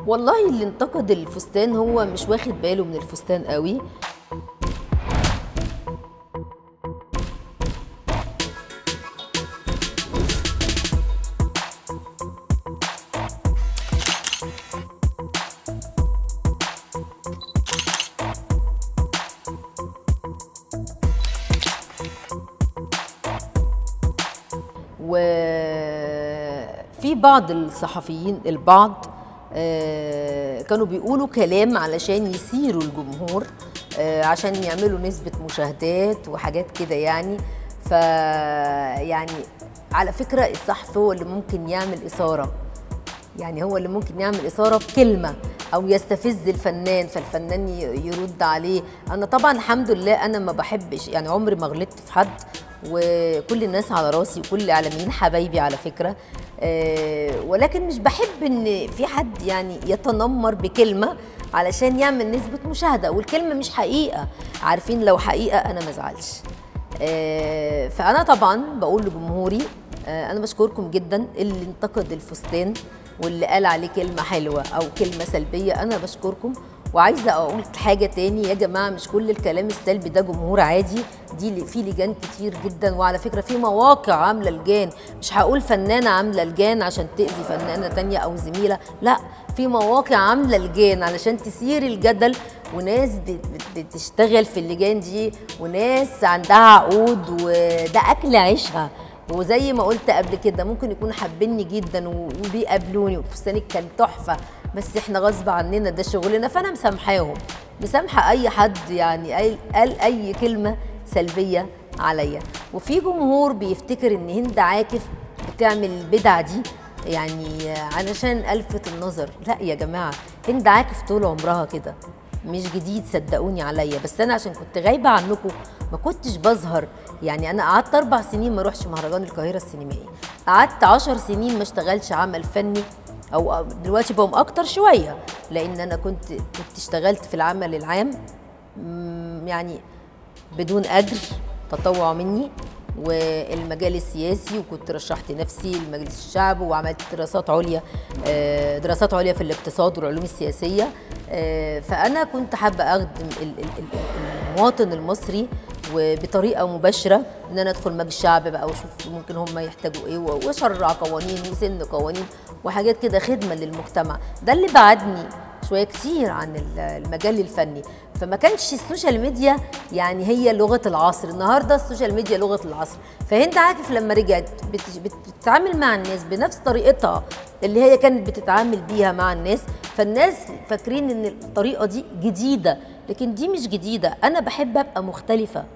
والله اللي انتقد الفستان هو مش واخد باله من الفستان قوي وفي بعض الصحفيين البعض آه، كانوا بيقولوا كلام علشان يثيروا الجمهور آه، عشان يعملوا نسبة مشاهدات وحاجات كده يعني ف يعني على فكرة الصحفي هو اللي ممكن يعمل إثارة يعني هو اللي ممكن يعمل إثارة بكلمة أو يستفز الفنان فالفنان ي- يرد عليه أنا طبعا الحمد لله أنا ما بحبش يعني عمري ما غلطت في حد وكل الناس على راسي وكل الإعلاميين حبايبي على فكرة آه، ولكن مش بحب إن في حد يعني يتنمر بكلمة علشان يعمل نسبة مشاهدة والكلمة مش حقيقة عارفين لو حقيقة أنا ما ازعلش آه، فانا طبعا بقول لجمهوري آه، انا بشكركم جدا اللي انتقد الفستان واللي قال عليه كلمه حلوه او كلمه سلبيه انا بشكركم وعايزه اقول حاجه تاني يا جماعه مش كل الكلام السلبي ده جمهور عادي دي ل- في لجان كتير جدا وعلى فكره في مواقع عامله لجان مش هقول فنانه عامله لجان عشان تاذي فنانه تانية او زميله لا في مواقع عامله لجان علشان تثير الجدل وناس بت- بت- بتشتغل في اللجان دي وناس عندها عقود وده اكل عيشها وزي ما قلت قبل كده ممكن يكونوا حابيني جدا و- وبيقابلوني وفستانك كان تحفه بس احنا غصب عننا ده شغلنا فانا مسامحاهم مسامحه اي حد يعني أي قال اي كلمه سلبيه عليا وفي جمهور بيفتكر ان هند عاكف بتعمل البدع دي يعني علشان الفت النظر لا يا جماعه هند عاكف طول عمرها كده مش جديد صدقوني عليا بس انا عشان كنت غايبه عنكم ما كنتش بظهر يعني انا قعدت اربع سنين ما اروحش مهرجان القاهره السينمائي قعدت عشر سنين ما اشتغلش عمل فني او دلوقتي بقوم اكتر شويه لان انا كنت كنت اشتغلت في العمل العام مم، يعني بدون اجر تطوع مني والمجال السياسي وكنت رشحت نفسي لمجلس الشعب وعملت دراسات عليا آه، دراسات عليا في الاقتصاد والعلوم السياسيه آه، فانا كنت حابه اخدم ال- ال- ال- المواطن المصري وبطريقه مباشره ان انا ادخل مجلس الشعب بقى واشوف ممكن هم يحتاجوا ايه واشرع قوانين وسن قوانين وحاجات كده خدمه للمجتمع ده اللي بعدني شويه كتير عن ال- المجال الفني فما كانش السوشيال ميديا يعني هي لغه العصر النهارده السوشيال ميديا لغه العصر فهند عاكف لما رجعت بت- بت- بتتعامل مع الناس بنفس طريقتها اللي هي كانت بتتعامل بيها مع الناس فالناس فاكرين ان الطريقه دي جديده لكن دي مش جديده انا بحب ابقى مختلفه